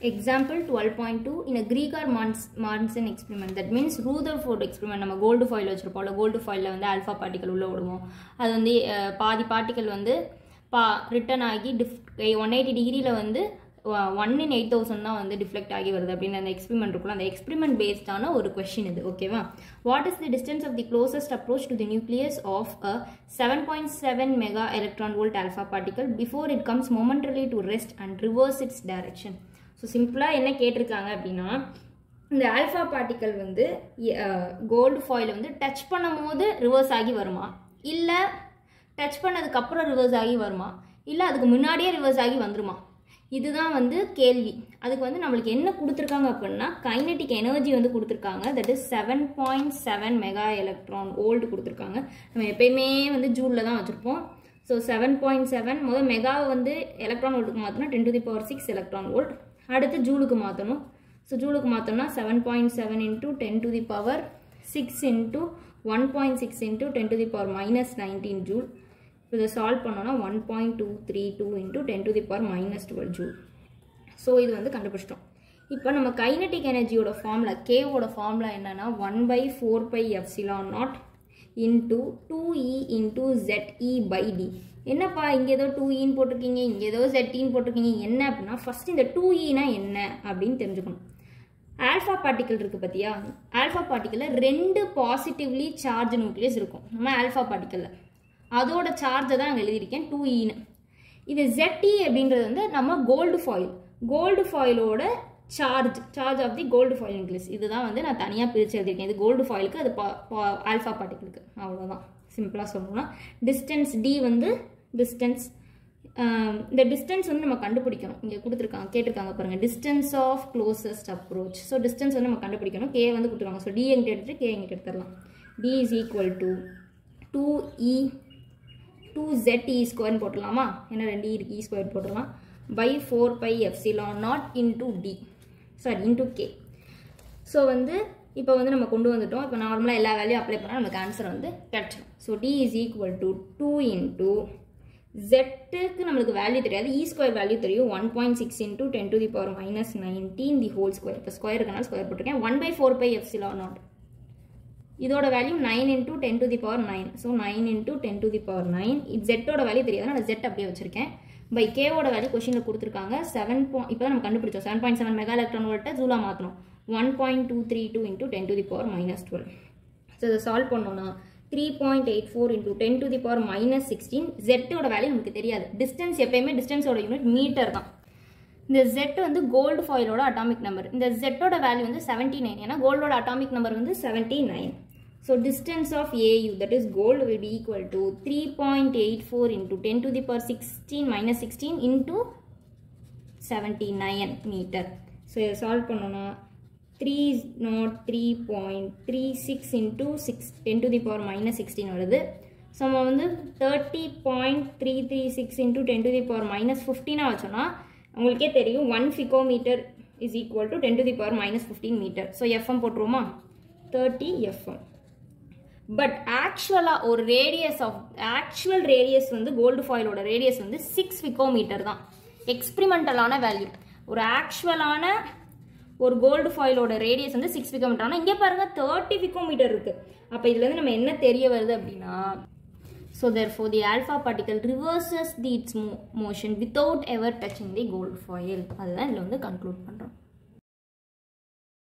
Example 12.2 in a Grieger Marnsen experiment that means Rutherford experiment நம்ம gold foil வச்சுருப்போம் இல்லை gold ஃபாயிலில் வந்து alpha particle உள்ளே விடுவோம் அது வந்து அஹ், பாதி பார்ட்டிக்கல் வந்து பா ரிட்டர்ன் ஆகி டிஃப் ஒன் எயிட்டி டிகிரியில் வந்து ஒன் இன் எயிட் தௌசண்ட் தான் வந்து டிஃப்ளெக்ட் ஆகி வருது அப்படின்னு அந்த எக்ஸ்பெரிமெண்ட் இருக்குல்ல அந்த எக்ஸ்பெரிமெண்ட் பேஸ்டான ஒரு கொஷின் இது ஓகேவா what is the distance of the closest approach to the nucleus of a seven point seven mega electron volt alpha particle before it comes momentarily to rest and reverse its direction so சிம்பிளாக என்ன கேட்டிருக்காங்க அப்படின்னா இந்த alpha particle வந்து gold foil வந்து touch பண்ணும் போது reverse ஆகி வருமா இல்லை டச் பண்ணதுக்கப்புறம் ரிவர்ஸ் ஆகி வருமா இல்லை அதுக்கு முன்னாடியே ரிவர்ஸ் ஆகி வந்துருமா இதுதான் வந்து கேள்வி அதுக்கு வந்து நம்மளுக்கு என்ன கொடுத்துருக்காங்க அப்படின்னா கைனட்டிக் எனர்ஜி வந்து கொடுத்துருக்காங்க that is seven point seven mega electron volt கொடுத்துருக்காங்க நம்ம எப்பயுமே வந்து ஜூலில் தான் வச்சுருப்போம் ஸோ செவன் பாயிண்ட் செவன் முதல் மெகாவை வந்து எலக்ட்ரான் வோல்ட்டுக்கு மாற்றணும் ten to the power six electron volt அடுத்து ஜூலுக்கு மாற்றணும் ஸோ ஜூலுக்கு மாற்றோம்னா seven point seven into ten to the power six into one point six into ten to the power minus nineteen joule இப்போ இதை சால்வ் பண்ணோன்னா one point two three two into ten to the power minus twelve joule so இது வந்து கண்டுபிடிச்சிட்டோம் இப்போ நம்ம kinetic எனர்ஜியோட formula கேவோட ஃபார்முலா என்னன்னா one by four pi epsilon naught into two e into ZE by d என்னப்பா இங்கே ஏதோ டூ இன்னு போட்டிருக்கீங்க இங்கே ஏதோ ZEன்னு போட்டிருக்கீங்க என்ன அப்படின்னா ஃபர்ஸ்ட் இந்த டூ ஈனா என்ன அப்படின்னு தெரிஞ்சுக்கணும் ஆல்ஃபா பார்ட்டிக்கல் இருக்கு பார்த்தியா ஆல்ஃபா பார்ட்டிக்கலில் ரெண்டு பாசிட்டிவ்லி சார்ஜ் நியூக்ளியஸ் இருக்கும் நம்ம ஆல்ஃபா பார்ட்டிக்கலில் அதோட சார்ஜை தான் அங்கே எழுதியிருக்கேன் டூ ஈன்னு இது ZE அப்படின்றது வந்து நம்ம கோல்டு ஃபாயில் கோல்டு ஃபாயிலோட charge charge of the gold foil nucleus இதுதான் வந்து நான் தனியாக பிரித்து எழுதியிருக்கேன் இது கோல்டு ஃபாயிலுக்கு அது ஆல்ஃபா பார்ட்டிகளுக்கு அவ்வளோதான் சிம்பிளாக சொல்லணும்னா டிஸ்டன்ஸ் டி வந்து டிஸ்டன்ஸ் இந்த டிஸ்டன்ஸ் வந்து நம்ம கண்டுபிடிக்கணும் இங்கே கொடுத்துருக்காங்க கேட்டிருக்காங்க பாருங்கள் distance of closest approach so distance வந்து நம்ம கண்டுபிடிக்கணும் கே வந்து கொடுத்துருக்காங்க ஸோ டி எங்கிட்ட எடுத்துட்டு கே எங்கிட்ட எடுத்துடலாம் d is equal to two e two Z e ஸ்கொயர்னு போட்டுடலாமா ஏன்னா ரெண்டு இ இருக்கு இ ஸ்கொயர் போட்டுடலாம் by four pi epsilon naught into d sorry into K so வந்து இப்போ வந்து நம்ம கொண்டு வந்துட்டோம் இப்போ நார்மலாக எல்லா வேல்யூயும் அப்ளை பண்ணால் நமக்கு ஆன்சர் வந்து கிடச்சிடும் so d is equal to two into ஜெட்டுக்கு நம்மளுக்கு வேல்யூ தெரியாது இ ஸ்கொயர் வேல்யூ தெரியும் one point six into ten to the power minus nineteen the whole square இப்போ ஸ்கொயர் இருக்கனால ஸ்கொயர் போட்டிருக்கேன் one by four pi epsilon naught இதோட value nine into ten to the power nine so nine into ten to the power nine இது ஜெட்டோட value தெரியாது நான் jet அப்படியே வச்சிருக்கேன் பை கேவோட வேல்யூ கொஷினில் கொடுத்துருக்காங்க செவன் பாயிண்ட் இப்போ நம்ம கண்டுபிடிச்சோம் seven point seven mega electron வோல்ட்டை ஜூலா மாற்றணும் one point two three two into ten to the power minus twelve so இதை சால்வ் பண்ணோம்னா three point eight four into ten to the power minus sixteen ஜெட்டோட value நமக்கு தெரியாது distance எப்பயுமே டிஸ்டன்ஸோட unit metre தான் இந்த Z வந்து கோல்டு ஃபாயிலோட அட்டாமிக் நம்பர் இந்த Z-ஓட வேல்யூ வந்து செவன்ட்டி நைன் ஏன்னா கோல்டோட அட்டாமிக் நம்பர் வந்து seventy nine so distance of Au that is gold will be equal to three point eight four into ten to the power sixteen minus sixteen into seventy nine metre so இதை solve பண்ணோன்னா three naught three point three six into six ten to the power minus sixteen வருது so நம்ம வந்து thirty point three three six into ten to the power minus ஃபிஃப்டீனாக வச்சோன்னா உங்களுக்கே தெரியும் one femtometre is equal to ten to the power minus fifteen metre so FM போட்டுருவோமா thirty FM but ஆக்சுவலாக ஒரு ரேடியஸ் ஆஃப் ஆக்சுவல் ரேடியஸ் வந்து gold ஃபாயிலோட radius வந்து சிக்ஸ் ஃபிகோமீட்டர் தான் எக்ஸ்பிரிமெண்டலான வேல்யூ ஒரு ஆக்சுவலான ஒரு கோல்டு ஃபாயிலோட ரேடியஸ் வந்து சிக்ஸ் ஃபிகோமீட்டர் ஆனால் இங்கே பாருங்க தேர்ட்டி ஃபிகோமீட்டர் இருக்கு அப்போ இதுலேருந்து நம்ம என்ன தெரிய வருது அப்படின்னா so therefore the alpha particle reverses the its mo motion without ever touching the gold foil அதுதான் இதில் வந்து கன்க்ளூட் பண்ணுறோம்